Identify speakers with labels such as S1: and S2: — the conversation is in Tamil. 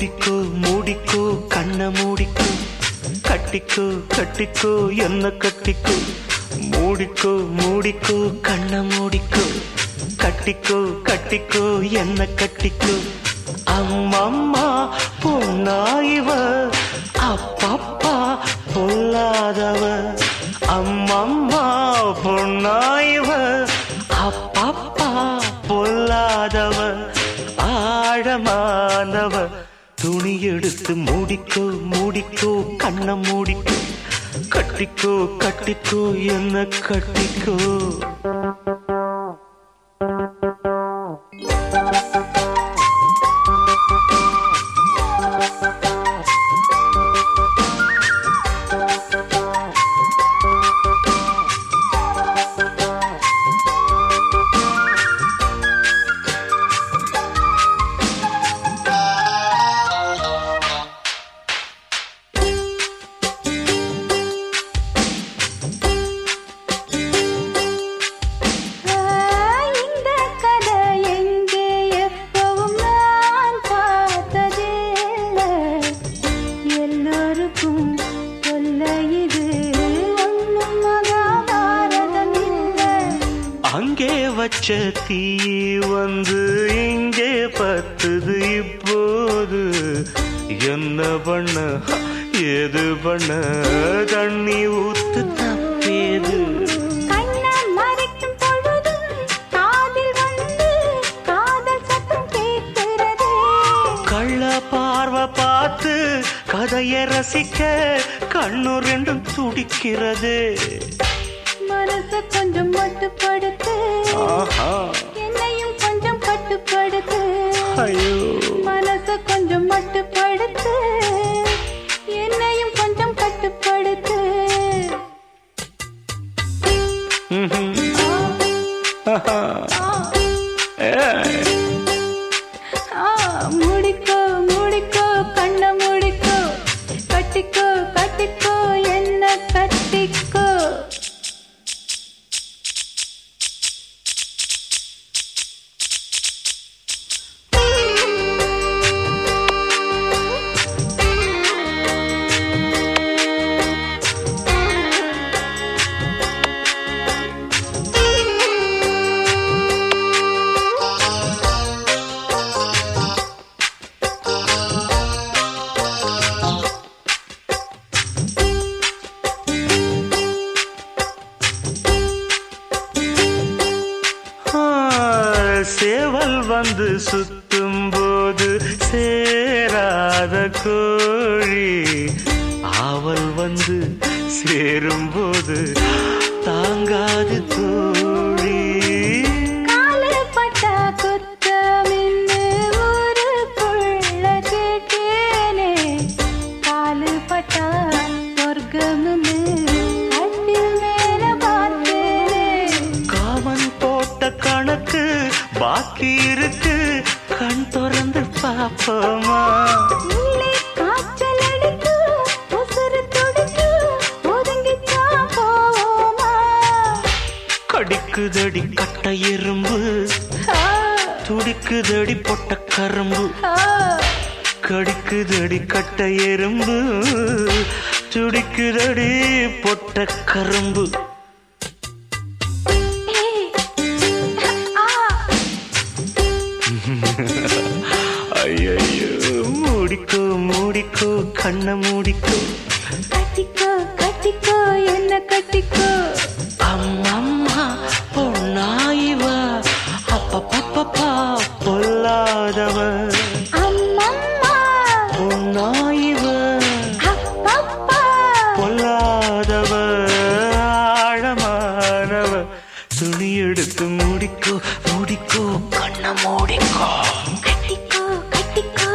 S1: மூடிக்கோ மூடிக்கோ கண்ண மூடிக்கோ கட்டிக்கோ கட்டிக்கோ என்ன கட்டிக்கோ மூடிக்கோ மூடிக்கோ கண்ண மூடிக்கோ கட்டிக்கோ கட்டிக்கோ என்ன கட்டிக்கோ அம்மம்மா பொன்னாயிவ அப்பப்பா பொல்லாதவ அம்மம்மா பொன்னாயிவ அப்பப்பா பொல்லாதவ ஆழமானவ துணி எடுத்து மூடிக்கோ மூடிக்கோ கண்ண மூடிக்கோ கட்டிக்கோ கட்டிக்கோ என்ன கட்டிக்கோ
S2: இந்த கதை எங்கே எப்பவும் நான் பார்த்ததில்லை எல்லோருக்கும் சொல்ல இது ஒன்றும் மகாபாரதம் இல்லை
S1: அங்கே வச்ச தீ வந்து இங்கே பத்துது இப்போது என்ன பண்ண ஏது பண்ண தண்ணி ஊத்து தப்பேது
S2: கண்ணை மறைக்கும் பொழுதும் காதில் வந்து காதல் சத்தம் கேட்கிறதே
S1: கள்ள பார்வை பார்த்து கதையை ரசிக்க கண்ணு ரெண்டும் துடிக்கிறது
S2: மனச கொஞ்சம் மட்டுப்படுத்து
S1: ஆஹா
S2: என்னையும் கொஞ்சம் கட்டுப்படுத்து
S1: ஐயோ
S2: மனச கொஞ்சம் மட்டுப்படுத்து என்னையும் கொஞ்சம் கட்டுப்படுத்து
S1: ம்ஹும். ஆஹா. ஏய்.
S2: ஆ, மூடிக்கோ மூடிக்கோ கண்ண மூடிக்கோ கட்டிக்கோ கட்டிக்கோ என்ன கட்டிக்கோ
S1: ஆ, சேவல் வந்து சுத்தும் போது சேராத கோழி ஆவல் வந்து சேரும் போது தாங்காது தோழி
S2: காலு பட்டா குத்தமின்னு ஊருக்குள்ள கேட்டேனே காலு பட்டா சொர்க்கம்னு கட்டில் மேல பார்த்தேனே
S1: காமன் போட்ட கணக்கு பாக்கி இருக்கு கண் திறந்து பாப்போமா
S2: உள்ளே காய்ச்சல் அடிக்கும், உசுரு துடிக்கும், ஒதுங்கித்தான் போவோமா?
S1: கடிக்குதடி கட்ட எறும்பு
S2: ஆ,
S1: துடிக்குதடி பொட்ட கரும்பு
S2: ஆ,
S1: கடிக்குதடி கட்ட எறும்பு துடிக்குதடி பொட்ட கரும்பு
S2: ஏய், ஆ,
S1: ஐயோ மூடிக்கோ மூடிக்கோ கண்ண மூடிக்கோ
S2: கட்டிக்கோ கட்டிக்கோ என்ன கட்டிக்கோ
S1: அம்மம்மா பொன்னாயிவ அப்பப்பப்பா பொல்லாதவ
S2: அம்மம்மா
S1: பொன்னாயிவ
S2: அப்பப்பா
S1: பொல்லாதவ ஆழமானவ துணி எடுத்து மூடிக்கோ மூடிக்கோ கண்ண மூடிக்கோ
S2: கட்டிக்கோ கட்டிக்கோ